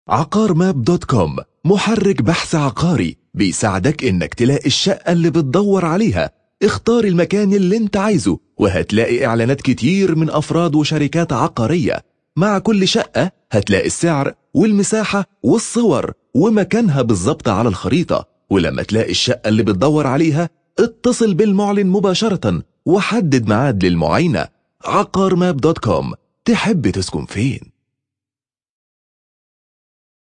عقار ماب دوت كوم محرك بحث عقاري بيساعدك انك تلاقي الشقة اللي بتدور عليها اختار المكان اللي انت عايزه وهتلاقي اعلانات كتير من افراد وشركات عقارية مع كل شقة هتلاقي السعر والمساحة والصور ومكانها بالظبط على الخريطة ولما تلاقي الشقة اللي بتدور عليها اتصل بالمعلن مباشرة وحدد ميعاد للمعاينة عقار ماب دوت كوم تحب تسكن فين؟